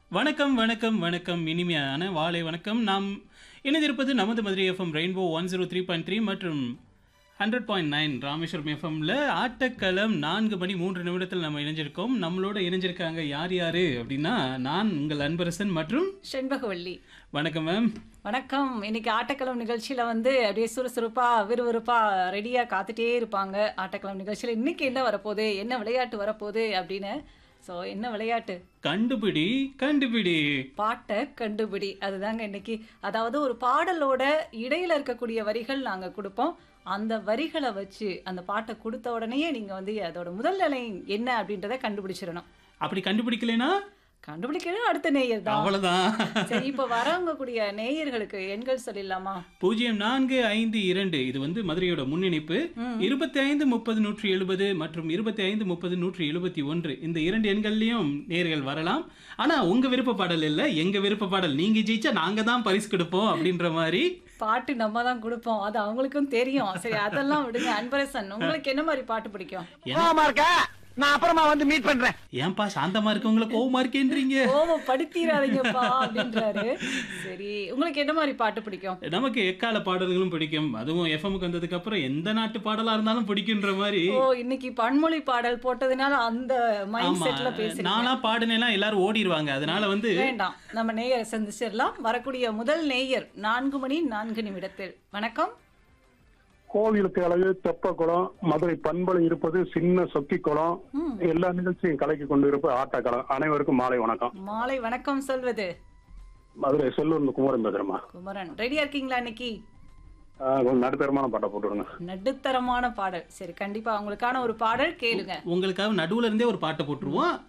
வணக்கம் வணக்கம் வணக்கம் இனிமையான வாழை வணக்கம் நாம் இணைந்திருப்பது நமது Madurai FM rainbow one zero three point three மற்றும் ஹண்ட்ரட் பாயிண்ட் நைன் ராமேஸ்வரம் எஃப்எம்ல ஆட்டக்களம் நான்கு மணி மூன்று நிமிடத்தில் நம்ம இணைஞ்சிருக்கோம் நம்மளோட இணைஞ்சிருக்காங்க யார் யாரு அப்படின்னா நான் உங்கள் அன்பரசன் மற்றும் செண்பகவல்லி வணக்கம் மேம் வணக்கம் இன்னைக்கு ஆட்டக்களம் நிகழ்ச்சியில வந்து அப்படியே சுறுசுறுப்பா விறுவிறுப்பா ரெடியா காத்துட்டே இருப்பாங்க ஆட்டக்களம் நிகழ்ச்சியில இன்னைக்கு என்ன வரப்போகுது என்ன விளையாட்டு வரப்போகுது அப்படின்னு ஸோ என்ன விளையாட்டு கண்டுபிடி கண்டுபிடி பாட்டை கண்டுபிடி அதுதாங்க இன்னைக்கு அதாவது ஒரு பாடலோட இடையில இருக்கக்கூடிய வரிகள் நாங்க கொடுப்போம் அந்த வரிகளை வச்சு அந்த பாட்டை கொடுத்த உடனேயே நீங்க வந்து அதோட முதல் நிலை என்ன அப்படின்றத கண்டுபிடிச்சிடணும் அப்படி கண்டுபிடிக்கலைன்னா கண்டுபிடிக்கிறது அடுத்த நேயர் தான் அவ்வளவுதான் சரி இப்போ வரவங்க கூடிய நேயர்களுக்கு எண்கள் சொல்லிடலாமா பூஜ்ஜியம் நான்கு ஐந்து இரண்டு இது வந்து மதுரையோட முன்னிணைப்பு இருபத்தி ஐந்து முப்பது நூற்றி எழுபது மற்றும் இருபத்தி ஐந்து முப்பது நூற்றி எழுபத்தி ஒன்று இந்த இரண்டு எண்கள்லயும் நேர்கள் வரலாம் ஆனா உங்க விருப்ப பாடல் இல்ல எங்க விருப்ப பாடல் நீங்க ஜெயிச்சா நாங்க தான் பரிசு கொடுப்போம் அப்படின்ற மாதிரி பாட்டு நம்ம தான் கொடுப்போம் அது அவங்களுக்கும் தெரியும் சரி அதெல்லாம் விடுங்க அன்பரசன் உங்களுக்கு என்ன மாதிரி பாட்டு பிடிக்கும் கோவமா இருக்க நான் அப்புறமா வந்து மீட் பண்றேன் ஏன்பா சாந்தமா இருக்கவங்கள கோவமா இருக்கேன்றீங்க கோவம் படுத்திடாதீங்கப்பா அப்படின்றாரு சரி உங்களுக்கு என்ன மாதிரி பாட்டு பிடிக்கும் நமக்கு எக்கால பாடல்களும் பிடிக்கும் அதுவும் எஃப்எம்க்கு வந்ததுக்கு அப்புறம் எந்த நாட்டு பாடலா இருந்தாலும் பிடிக்குன்ற மாதிரி ஓ இன்னைக்கு பன்மொழி பாடல் போட்டதுனால அந்த மைண்ட் ஆமா செட்ல பேசுறீங்க நானா பாடுனேன்னா எல்லாரும் ஓடிடுவாங்க அதனால வந்து வேண்டாம் நம்ம நேயரை சந்திச்சிடலாம் வரக்கூடிய முதல் நேயர் நான்கு மணி நான்கு நிமிடத்தில் வணக்கம் கோவிலுக்கு அழகு தெப்ப குளம் மதுரை பண்பலை இருப்பது சின்ன சொக்கி குளம் எல்லா நிகழ்ச்சியும் கலக்கி கொண்டு இருப்பது ஆட்டக்களம் அனைவருக்கும் மாலை வணக்கம் மாலை வணக்கம் சொல்வது மதுரை செல்லூர் குமரன் பேசுறேம்மா குமரன் ரெடியா இருக்கீங்களா இன்னைக்கு ஆஹ் கொஞ்சம் நடுத்தரமான பாட்டை போட்டுவிடுங்க நடுத்தரமான பாடல் சரி கண்டிப்பா உங்களுக்கான ஒரு பாடல் கேளுங்க உங்களுக்காக நடுவுல இருந்தே ஒரு பாட்டை போட்டுருவோம்